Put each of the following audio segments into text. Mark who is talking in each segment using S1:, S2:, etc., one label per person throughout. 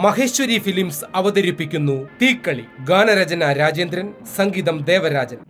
S1: Maheshwari films അവതരിപ്പിക്കുന്നു തീക്കളി ഗാനരചന രാജേന്ദ്രൻ സംഗീതം ദേവരാജൻ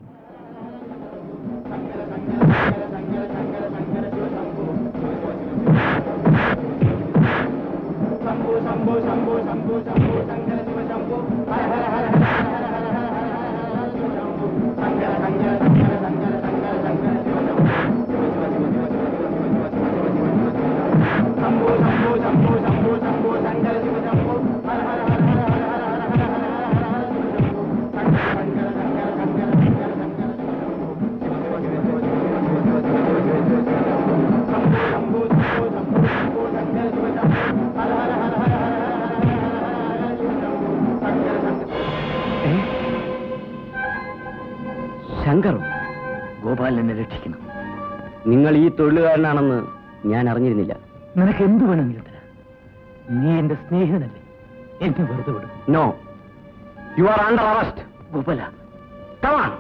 S2: ശങ്കറും ഗോപാലൻ എന്നെ രക്ഷിക്കണം നിങ്ങൾ ഈ തൊഴിലുകാരനാണെന്ന് ഞാൻ അറിഞ്ഞിരുന്നില്ല
S3: നിനക്ക് എന്ത് വേണമെങ്കിലും തരാം നീ എന്റെ സ്നേഹിതനല്ലേ എന്നെ വെറുതെ വിടും
S2: no you are under arrest
S3: Gopala
S2: come on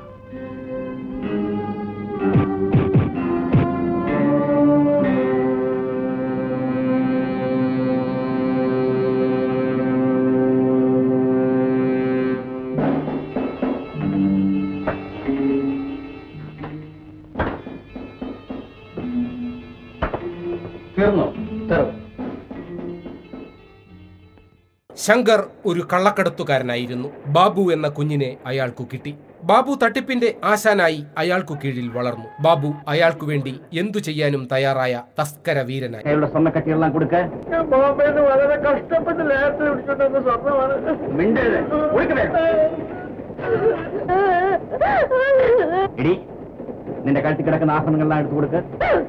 S2: തീർന്നോ തരും
S1: ശങ്കർ ഒരു കള്ളക്കടത്തുകാരനായിരുന്നു ബാബു എന്ന കുഞ്ഞിനെ അയാൾക്കു കിട്ടി ബാബു തട്ടിപ്പിന്റെ ആശാനായി അയാൾക്കു കീഴിൽ വളർന്നു ബാബു അയാൾക്കു വേണ്ടി എന്തു ചെയ്യാനും തയ്യാറായ തസ്കര വീരനായി
S2: അയാളുടെ സ്വർണ്ണക്കട്ടിയെല്ലാം കൊടുക്ക
S4: ഞാൻ ബോംബെന്ന് വളരെ കഷ്ടപ്പെട്ട് ലേലത്തിൽ പിടിച്ചോണ്ടുവന്ന സ്വർണ്ണമാണ്
S2: മിണ്ടരുത് കൊടുക്കണേ എടി നിന്റെ കഴുത്തിൽ കിടക്കുന്ന ആഭരണങ്ങളെല്ലാം എടുത്തു കൊടുക്ക്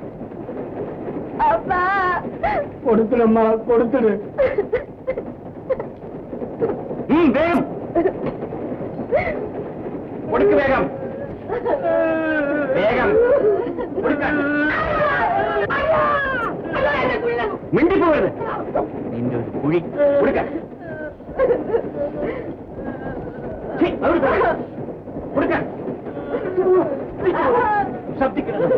S4: കൊടുത്തിടമ്മ കൊടുത്തിട്
S2: ഉം, വേഗം കൊടുക്ക് വേഗം വേഗം കൊടുക്ക. മിണ്ടിപ്പോകരുത് നിന്റെ ഒരു കുഴി കൊടുക്ക ഛീ, അവിടെ പോയി. കൊടുക്ക ശബ്ദിക്കരുത്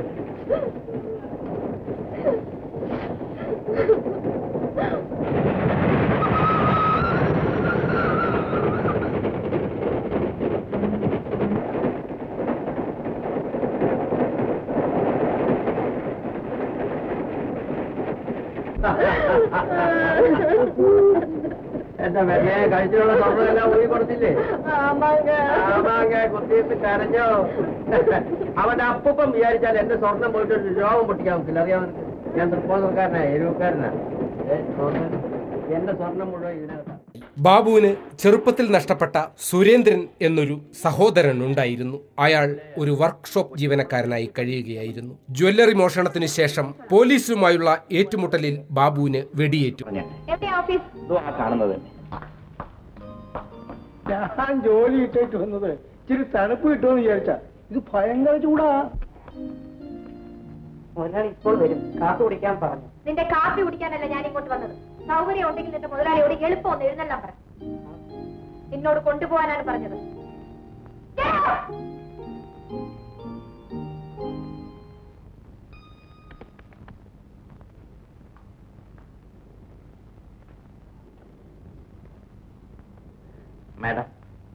S2: എന്താ വെറുതെ കഴിച്ചിട്ടുള്ള സ്വർണ്ണമെല്ലാം ഊരി കൊടുത്തില്ലേ ആമാങ്ക കുത്തിയിട്ട് കരഞ്ഞോ അവന്റെ അപ്പൂപ്പം വിചാരിച്ചാൽ എന്റെ സ്വർണം പോയിട്ട് ഒരു രോഗം പൊട്ടിക്കാൻ പറ്റില്ല അറിയാൻ ഞാൻ തൃപ്പോസക്കാരനാ എരുവക്കാരനാ ഏ, സ്വർണ്ണം എന്റെ സ്വർണം മുഴുവൻ ഇതിനകത്താണ്
S1: ബാബുവിന് ചെറുപ്പത്തിൽ നഷ്ടപ്പെട്ട സുരേന്ദ്രൻ എന്നൊരു സഹോദരൻ ഉണ്ടായിരുന്നു അയാൾ ഒരു വർക്ക്ഷോപ്പ് ജീവനക്കാരനായി കഴിയുകയായിരുന്നു ജ്വല്ലറി മോഷണത്തിനു ശേഷം പോലീസുമായുള്ള ഏറ്റുമുട്ടലിൽ ബാബുവിന് വെടിയേറ്റു
S5: എവിടെ ഓഫീസ്
S2: ഇതോ ആ കാണുന്നത് തന്നെ
S4: ഞാൻ ജോലി ഇട്ടിട്ട് വന്നത് ഇച്ചിരി തണുപ്പ് കിട്ടുമെന്ന് വിചാരിച്ച ഇത് ഭയങ്കര ചൂടാ
S6: മുതലാളി ഇപ്പോൾ വരും കാത്തു കുടിക്കാൻ പറഞ്ഞു
S5: നിന്റെ കാപ്പി കുടിക്കാനല്ല ഞാൻ ഇങ്ങോട്ട് വന്നത് സൗകര്യം ഉണ്ടെങ്കിൽ നിന്റെ മുതലാളിയോട് എളുപ്പം ഒന്ന് എഴുന്നള്ളാൻ പറ എന്നോട് കൊണ്ടുപോകാനാണ് പറഞ്ഞത് Get out!
S2: മാഡം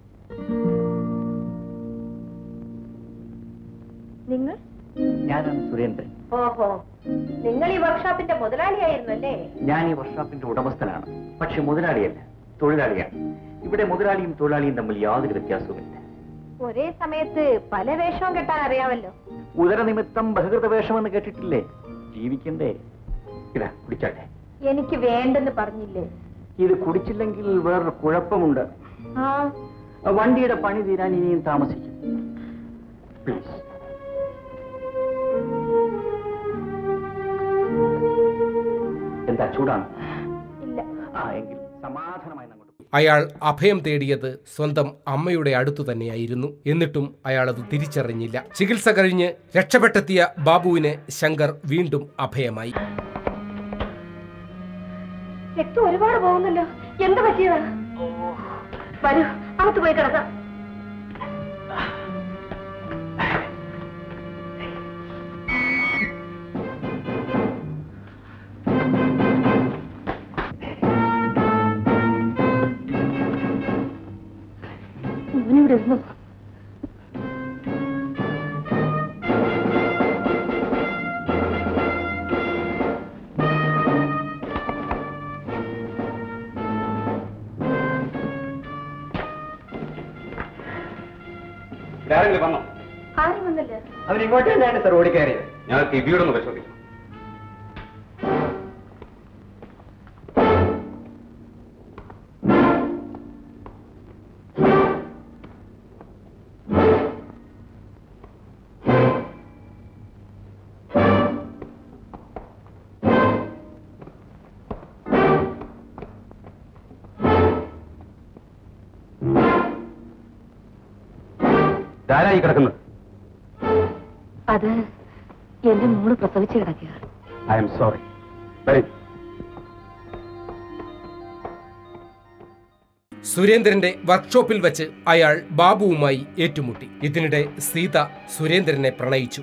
S5: നിങ്ങൾ
S2: ഞാനാണ് സുരേന്ദ്രൻ
S5: ഓഹോ നിങ്ങൾ ഈ വർക്ക്ഷോപ്പിന്റെ മുതലാളിയായിരുന്നു അല്ലേ
S2: ഞാൻ ഈ വർക്ക്ഷോപ്പിന്റെ ഉടമസ്ഥനാണ് പക്ഷെ മുതലാളിയല്ല തൊഴിലാളിയാണ് ഇവിടെ മുതലാളിയും തൊഴിലാളിയും തമ്മിൽ യാതൊരു വ്യത്യാസവുമില്ല
S5: ഒരേ സമയത്ത് പല വേഷവും കെട്ടാൻ അറിയാമല്ലോ
S2: ഉദരനിമിത്തം ബഹിർഗത വേഷമെന്ന് കേട്ടിട്ടില്ലേ ജീവിക്കണ്ടേ ഇതാ കുടിച്ചാട്ടെ
S5: എനിക്ക് വേണ്ടെന്ന് പറഞ്ഞില്ലേ
S2: ഇത് കുടിച്ചില്ലെങ്കിൽ വേറൊരു കുഴപ്പമുണ്ട്
S5: ആ
S2: വണ്ടിയുടെ പണി തീരാൻ ഇനിയും താമസിക്കും പ്ലീസ് എന്താ ചൂടാണ്
S5: ഇല്ല
S2: ആ എങ്കിൽ സമാധാനമായി അങ്ങോട്ട്
S1: അയാൾ അഭയം തേടിയത് സ്വന്തം അമ്മയുടെ അടുത്തു തന്നെയായിരുന്നു എന്നിട്ടും അയാൾ അത് തിരിച്ചറിഞ്ഞില്ല ചികിത്സ കഴിഞ്ഞ് രക്ഷപ്പെട്ടെത്തിയ ബാബുവിന് ശങ്കർ വീണ്ടും അഭയമായി
S5: രക്തം ഒരുപാട് പോകുന്നല്ലോ എന്ത് പറ്റിയതാ വരൂ അകത്ത് പോയി കിടക്കാം വരുന്നു
S7: ആരെങ്കിലും വന്നോ
S5: ആരും വന്നില്ല
S2: അവരിങ്ങോട്ട് തന്നെയാണ് സർ ഓടിക്കയറിയത്
S7: ഞങ്ങൾക്ക് ഈ വീടൊന്ന് പരിശോധിക്കണം ധാരായി കിടക്കുന്നത്
S5: അത് എന്റെ മോള് പ്രസവിച്ച് കിടക്കുക
S7: ഐ എം സോറി വരും
S1: സുരേന്ദ്രന്റെ വർക്ക്ഷോപ്പിൽ വെച്ച് അയാൾ ബാബുവുമായി ഏറ്റുമുട്ടി ഇതിനിടെ സീത സുരേന്ദ്രനെ പ്രണയിച്ചു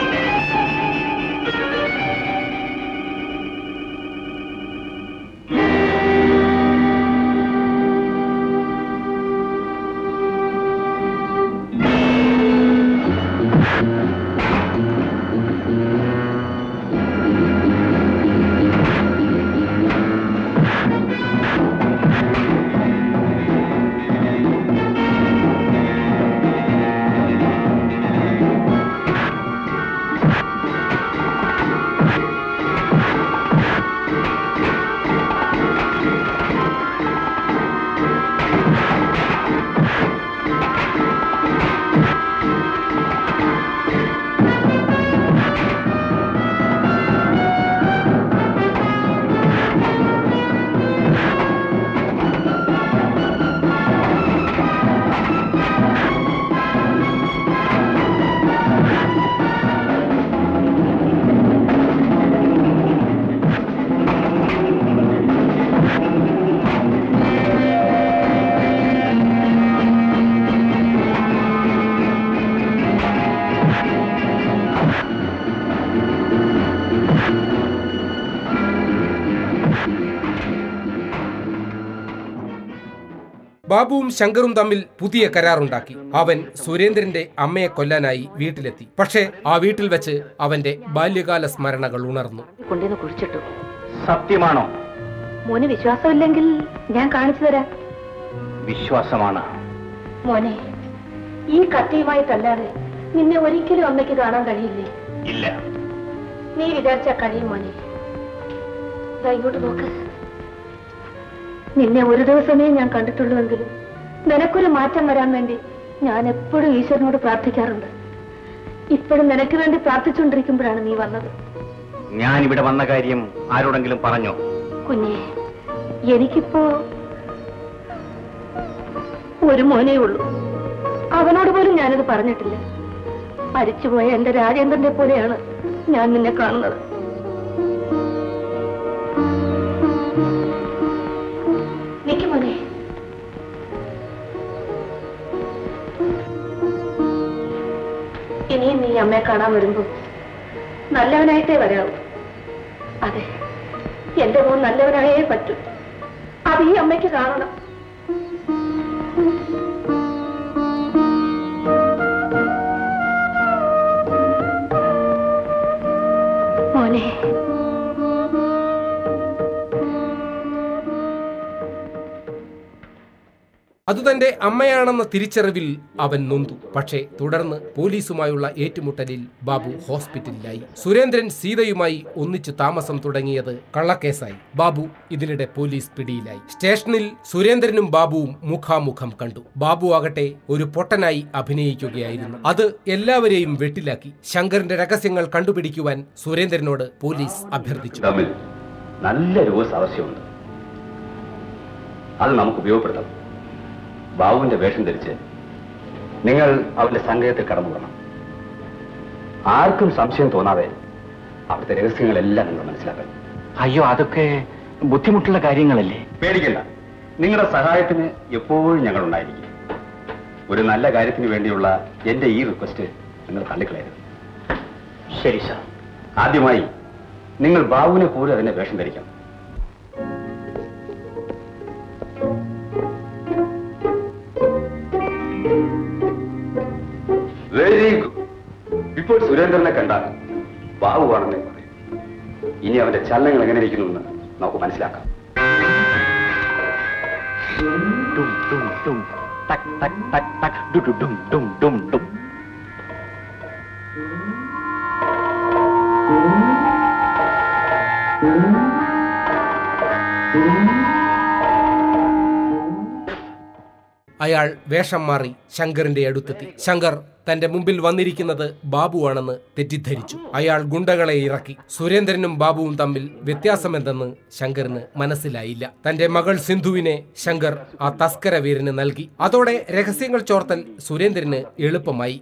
S1: ബാബുവും ശങ്കറും തമ്മിൽ പുതിയ കരാറുണ്ടാക്കി അവൻ സുരേന്ദ്രന്റെ അമ്മയെ കൊല്ലാനായി വീട്ടിലെത്തി പക്ഷേ ആ വീട്ടിൽ വെച്ച് അവന്റെ ബാല്യകാല സ്മരണകൾ ഉണർന്നു
S5: കൊണ്ടുവന്ന് കുഴിച്ചിട്ടു
S7: സത്യമാണോ
S5: മോന് വിശ്വാസമില്ലെങ്കിൽ ഞാൻ കാണിച്ചു തരാം
S7: വിശ്വാസമാണ്
S5: മോനെ ഈ കത്തിയുമായിട്ടല്ലാതെ നിന്നെ ഒരിക്കലും അമ്മയ്ക്ക് കാണാൻ കഴിയില്ലേ
S7: ഇല്ല
S5: നീ വിചാരിച്ച കഴിയും മോനെ ദാ ഇങ്ങോട്ട് നോക്ക് നിന്നെ ഒരു ദിവസമേ ഞാൻ കണ്ടിട്ടുള്ളൂവെങ്കിലും നിനക്കൊരു മാറ്റം വരാൻ വേണ്ടി ഞാൻ എപ്പോഴും ഈശ്വരനോട് പ്രാർത്ഥിക്കാറുണ്ട് ഇപ്പോഴും നിനക്ക് വേണ്ടി പ്രാർത്ഥിച്ചുകൊണ്ടിരിക്കുമ്പോഴാണ് നീ വന്നത്
S7: ഞാൻ ഇവിടെ വന്ന കാര്യം ആരോടെങ്കിലും പറഞ്ഞോ
S5: കുഞ്ഞെ എനിക്കിപ്പോ ഒരു മോനേ ഉള്ളൂ അവനോട് പോലും ഞാനത് പറഞ്ഞിട്ടില്ല മരിച്ചുപോയ എന്റെ രാജേന്ദ്രനെ പോലെയാണ് ഞാൻ നിന്നെ കാണുന്നത് നിക്ക് മോനെ ഇനിയും നീ അമ്മയെ കാണാൻ വരുമ്പോ നല്ലവനായിട്ടേ വരാവൂ അതെ എന്റെ മോൻ നല്ലവനായേ പറ്റൂ അത് ഈ അമ്മയ്ക്ക് കാണണം മോനെ
S1: അത് തന്റെ അമ്മയാണെന്ന തിരിച്ചറിവിൽ അവൻ നൊന്തു പക്ഷേ തുടർന്ന് പോലീസുമായുള്ള ഏറ്റുമുട്ടലിൽ ബാബു ഹോസ്പിറ്റലിലായി സുരേന്ദ്രൻ സീതയുമായി ഒന്നിച്ചു താമസം തുടങ്ങിയത് കള്ളക്കേസായി ബാബു ഇതിനിടെ പോലീസ് പിടിയിലായി സ്റ്റേഷനിൽ സുരേന്ദ്രനും ബാബുവും മുഖാമുഖം കണ്ടു ബാബു ആകട്ടെ ഒരു പൊട്ടനായി അഭിനയിക്കുകയായിരുന്നു അത് എല്ലാവരെയും വെട്ടിലാക്കി ശങ്കറിന്റെ രഹസ്യങ്ങൾ കണ്ടുപിടിക്കുവാൻ സുരേന്ദ്രനോട് പോലീസ് അഭ്യർത്ഥിച്ചു
S7: തമ്മിൽ നല്ല രൂപസ് ആവശ്യമുണ്ട് അത് നമുക്ക് ഉപയോഗപ്പെടുത്താം ബാബുവിന്റെ വേഷം ധരിച്ച് നിങ്ങൾ അവന്റെ സംഗ്രഹത്തിൽ കടന്നുകൂടണം ആർക്കും സംശയം തോന്നാതെ അവിടുത്തെ രഹസ്യങ്ങളെല്ലാം നിങ്ങൾ മനസ്സിലാക്കണം
S3: അയ്യോ അതൊക്കെ ബുദ്ധിമുട്ടുള്ള കാര്യങ്ങളല്ലേ
S7: പേടിക്കണ്ട നിങ്ങളുടെ സഹായത്തിന് എപ്പോഴും ഞങ്ങൾ ഉണ്ടായിരിക്കും ഒരു നല്ല കാര്യത്തിന് വേണ്ടിയുള്ള എന്റെ ഈ റിക്വസ്റ്റ് നിങ്ങൾ തള്ളിക്കളയരുത്
S3: ശരി സാർ
S7: ആദ്യമായി നിങ്ങൾ ബാബുവിനെ പോലെ അതിന്റെ വേഷം ധരിക്കണം ഇപ്പോൾ സുരേന്ദ്രനെ കണ്ടാൽ ബാബുവാണെന്നേ പറയും ഇനി അവന്റെ ചലനങ്ങൾ എങ്ങനെ ഇരിക്കുന്നുവെന്ന് നമുക്ക് മനസ്സിലാക്കാം
S3: ഡും ഡും ഡും ടക് ടക് ടക് ടക് ഡു ഡു ഡും ഡും ഡും ഡും
S1: അയാൾ വേഷം മാറി ശങ്കറിന്റെ അടുത്തെത്തി ശങ്കർ തന്റെ മുമ്പിൽ വന്നിരിക്കുന്നത് ബാബുവാണെന്ന് തെറ്റിദ്ധരിച്ചു അയാൾ ഗുണ്ടകളെ ഇറക്കി സുരേന്ദ്രനും ബാബുവും തമ്മിൽ വ്യത്യാസമെന്തെന്ന് ശങ്കറിന് മനസ്സിലായില്ല തന്റെ മകൾ സിന്ധുവിനെ ശങ്കർ ആ തസ്കര വീരന് നൽകി അതോടെ രഹസ്യങ്ങൾ ചോർത്തൽ സുരേന്ദ്രന് എളുപ്പമായി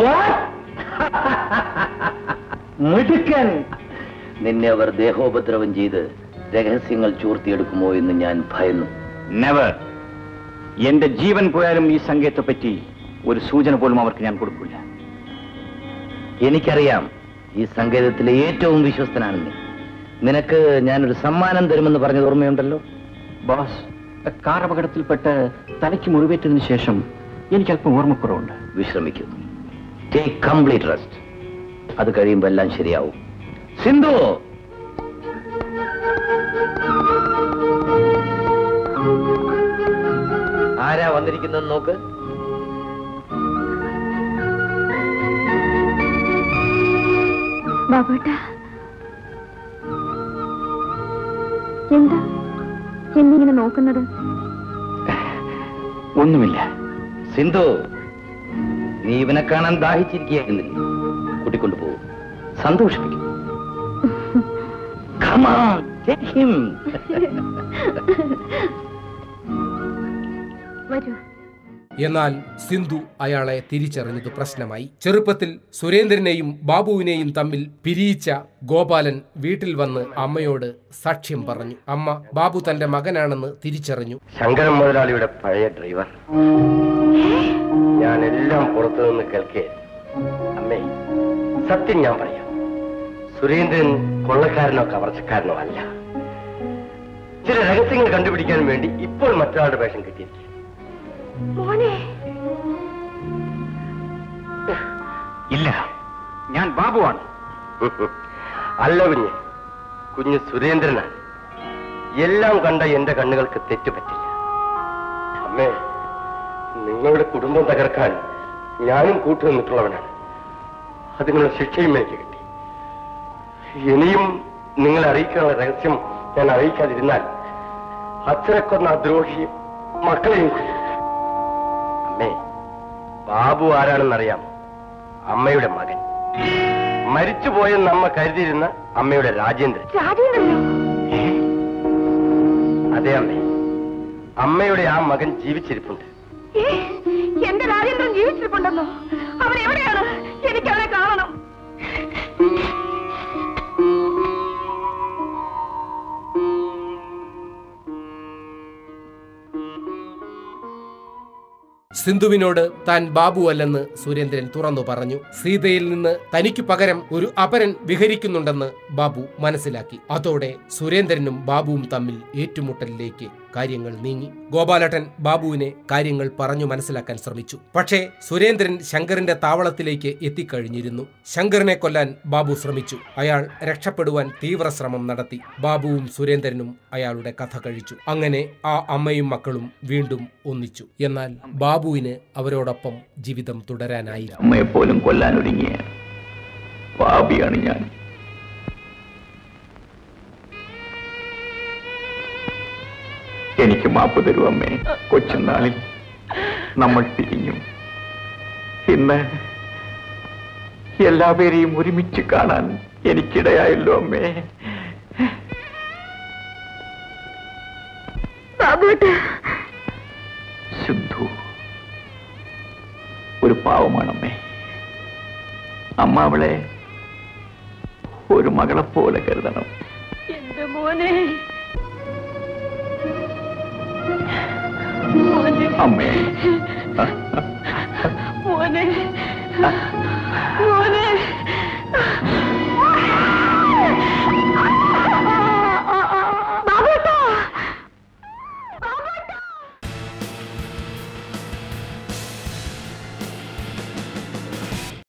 S4: മിടുക്കൻ
S8: നിന്നെ അവർ ദേഹോപദ്രവം ചെയ്ത് രഹസ്യങ്ങൾ ചോർത്തിയെടുക്കുമോ എന്ന് ഞാൻ ഭയന്നു
S3: നെവർ എന്റെ ജീവൻ പോയാലും ഈ സംഗീതത്തെ പറ്റി ഒരു സൂചന പോലും അവർക്ക് ഞാൻ കൊടുക്കില്ല
S8: എനിക്കറിയാം ഈ സങ്കേതത്തിലെ ഏറ്റവും വിശ്വസ്തനാണ് നീ നിനക്ക് ഞാനൊരു സമ്മാനം തരുമെന്ന് പറഞ്ഞത് ഓർമ്മയുണ്ടല്ലോ
S3: ബോസ് കാർ അപകടത്തിൽപ്പെട്ട് തലയ്ക്ക് മുറിവേറ്റതിനു ശേഷം എനിക്ക് അല്പം ഓർമ്മക്കുറവുണ്ട്
S8: വിശ്രമിക്കൂ ടേക്ക് കംപ്ലീറ്റ് റെസ്റ്റ് അത് കഴിയുമ്പോൾ എല്ലാം ശരിയാവും സിന്ധു ആരാ വന്നിരിക്കുന്നത് നോക്ക്
S5: ബാബുട്ട എന്താ എന്നിങ്ങനെ നോക്കുന്നത്
S3: ഒന്നുമില്ല
S8: സിന്ധു നീ ഇവനെ കാണാൻ ദാഹിച്ചിരിക്കുകയായിരുന്നില്ലേ കൂട്ടിക്കൊണ്ടു പോകും സന്തോഷിപ്പിക്കും Come on, take him.
S5: വരൂ
S1: എന്നാൽ സിന്ധു അയാളെ തിരിച്ചറിഞ്ഞത് പ്രശ്നമായി ചെറുപ്പത്തിൽ സുരേന്ദ്രനെയും ബാബുവിനെയും തമ്മിൽ പിരിയിച്ച ഗോപാലൻ വീട്ടിൽ വന്ന് അമ്മയോട് സാക്ഷ്യം പറഞ്ഞു അമ്മ ബാബു തന്റെ മകനാണെന്ന് തിരിച്ചറിഞ്ഞു
S2: ശങ്കരൻ മുതലാളിയുടെ പഴയ ഡ്രൈവർ ഞാൻ എല്ലാം പുറത്തു നിന്ന് കേൾക്കേ അമ്മേ സത്യം ഞാൻ പറയാം സുരേന്ദ്രൻ കൊള്ളക്കാരനോ കവർച്ചക്കാരനോ അല്ല ചില രഹസ്യങ്ങൾ കണ്ടുപിടിക്കാൻ വേണ്ടി ഇപ്പോൾ മറ്റൊരാളുടെ വേഷം കിട്ടിയിരിക്കും
S5: മോനെ
S3: ഇല്ല ഞാൻ ബാബുവാണ്
S2: അല്ല കുഞ്ഞ് കുഞ്ഞ് സുരേന്ദ്രനാണ് എല്ലാം കണ്ട എന്റെ കണ്ണുകൾക്ക് തെറ്റുപറ്റില്ല അമ്മേ നിങ്ങളുടെ കുടുംബം തകർക്കാൻ ഞാനും കൂട്ടുനിന്നിട്ടുള്ളവനാണ് അതിനുള്ള ശിക്ഷയും എനിക്ക് കിട്ടി ഇനിയും നിങ്ങളെ അറിയിക്കാനുള്ള രഹസ്യം ഞാൻ അറിയിക്കാതിരുന്നാൽ അച്ഛനെ കൊന്ന ആ ദ്രോഹി മക്കളെയും കൊല്ലും. അമ്മേ ബാബു ആരാണെന്നറിയാം അമ്മയുടെ മകൻ മരിച്ചുപോയെന്ന് അമ്മ കരുതിയിരുന്ന അമ്മയുടെ രാജേന്ദ്രൻ
S5: രാജേന്ദ്രനോ
S2: അതെ അമ്മേ അമ്മയുടെ ആ മകൻ ജീവിച്ചിരിപ്പുണ്ട്
S5: ഏ, എന്റെ രാജേന്ദ്രൻ ജീവിച്ചിരിപ്പുണ്ടെന്നോ അവൻ എവിടെയാണ് എനിക്ക് അവനെ കാണണം
S1: സിന്ധുവിനോട് താൻ ബാബു അല്ലെന്ന് സുരേന്ദ്രൻ തുറന്നു പറഞ്ഞു സീതയിൽ നിന്ന് തനിക്ക് പകരം ഒരു അപരൻ വിഹരിക്കുന്നുണ്ടെന്ന് ബാബു മനസ്സിലാക്കി അതോടെ സുരേന്ദ്രനും ബാബുവും തമ്മിൽ ഏറ്റുമുട്ടലിലേക്ക് കാര്യങ്ങൾ നീങ്ങി ഗോപാലട്ടൻ ബാബുവിനെ കാര്യങ്ങൾ പറഞ്ഞു മനസ്സിലാക്കാൻ ശ്രമിച്ചു പക്ഷേ സുരേന്ദ്രൻ ശങ്കറിന്റെ താവളത്തിലേക്ക് എത്തിക്കഴിഞ്ഞിരുന്നു ശങ്കറിനെ കൊല്ലാൻ ബാബു ശ്രമിച്ചു അയാൾ രക്ഷപ്പെടുവാൻ തീവ്ര ശ്രമം നടത്തി ബാബുവും സുരേന്ദ്രനും അയാളുടെ കഥ കഴിച്ചു അങ്ങനെ ആ അമ്മയും മക്കളും വീണ്ടും ഒന്നിച്ചു എന്നാൽ ബാബുവിന് അവരോടൊപ്പം ജീവിതം തുടരാനായി
S3: അമ്മയെ പോലും കൊല്ലാനൊരുങ്ങിയ പാപിയാണ് ഞാൻ എനിക്ക് മാപ്പ് തരൂ അമ്മേ കൊച്ചുനാളിൽ നമ്മൾ പിരിഞ്ഞു ഇന്ന് എല്ലാവരെയും ഒരുമിച്ച് കാണാൻ എനിക്കിടയായല്ലോ അമ്മേ
S5: ബാബുട്ട
S3: സിന്ധു ഒരു പാവമാണമ്മേ അമ്മ അവളെ ഒരു മകളെ പോലെ കരുതണം
S5: എന്റെ മോനെ മോനെ
S3: അമ്മേ
S5: മോനെ മോനെ